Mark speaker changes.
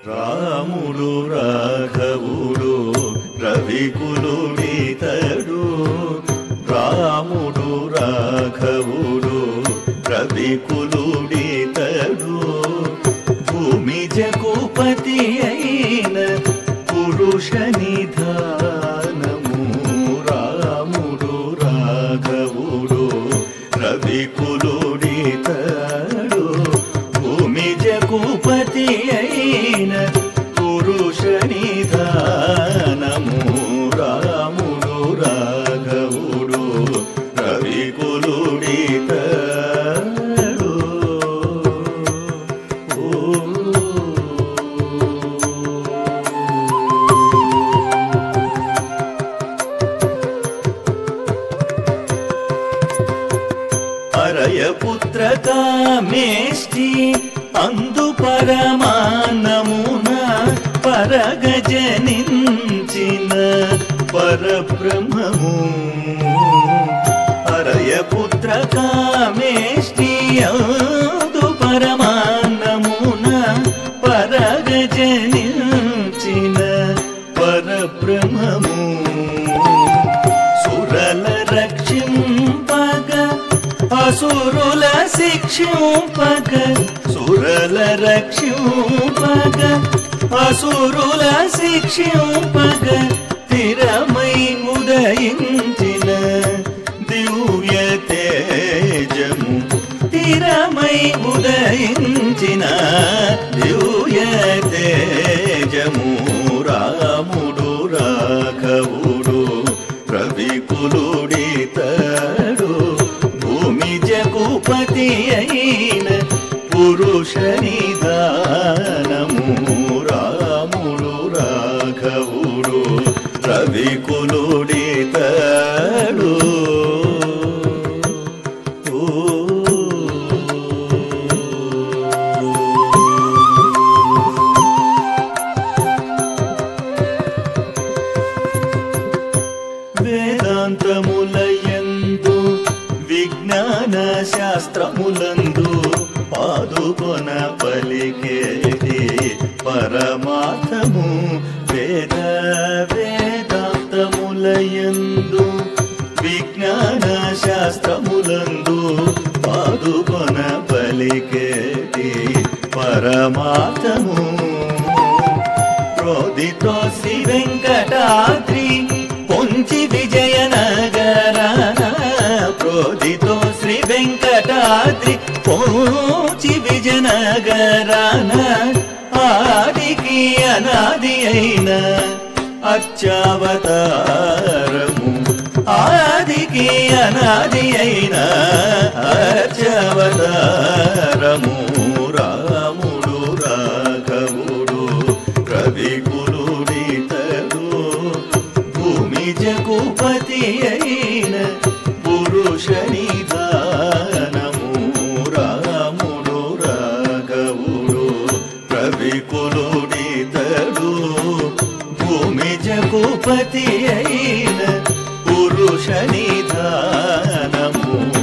Speaker 1: రాముడు రాఘవుడు రవికులుడితడు రాముడు రాఘవుడు రవికులుడితడు భూమి జగుపతి అయిన పురుష నిధానము రాముడు రాఘవుడు రవికులుడితడు భూమి జగుపతి అయిన పురుష నిధానము రాముడు రాఘవుడు రవికులుడితడు అరయ పుత్ర కామేష్టి అందు పరమానమున పరగజనించిన పరబ్రహ్మము అరయ పుత్ర కామేష్టి అందు పరమానమున పరగజనించిన పరబ్రహ్మము సురల రక్షింపగ అసురుల శిక్షింపగ సురల రక్షింపగ అసురుల శిక్షింపగ తిరమై ఉదయించిన దివ్య తేజము తిరమై ఉదయించిన దివ్య తేజము రాముడు రాఘవుడు రవికులుడితడు భూమి జగుపతి అయిన పురుష నిదానము రాముడు రాఘవుడు రవికులుడితడు వేదాంతములయందు విజ్ఞాన శాస్త్రములందు పాదుకొన పలికేది పరమార్థము వేద వేదాంతములయందు విజ్ఞాన శాస్త్రములందు పాదుకొన పలికేది పరమార్థము క్రోధితో శ్రీ వెంకటాద్రి పొంచి విజయనగరాన క్రోధితో శ్రీ వెంకటాద్రి పోచి విజయనగరాన ఆదికి అనాది అయిన అర్చావతారము ఆదికి అనాది అయిన అర్చావతారము రాముడు రాఘవుడు రవికులుడితడు భూమి జగుపతి అయిన పురుష నిదానము రాముడు రాఘవుడు రవికులుడితడు భూమి జగుపతి అయిన పురుష నిదానము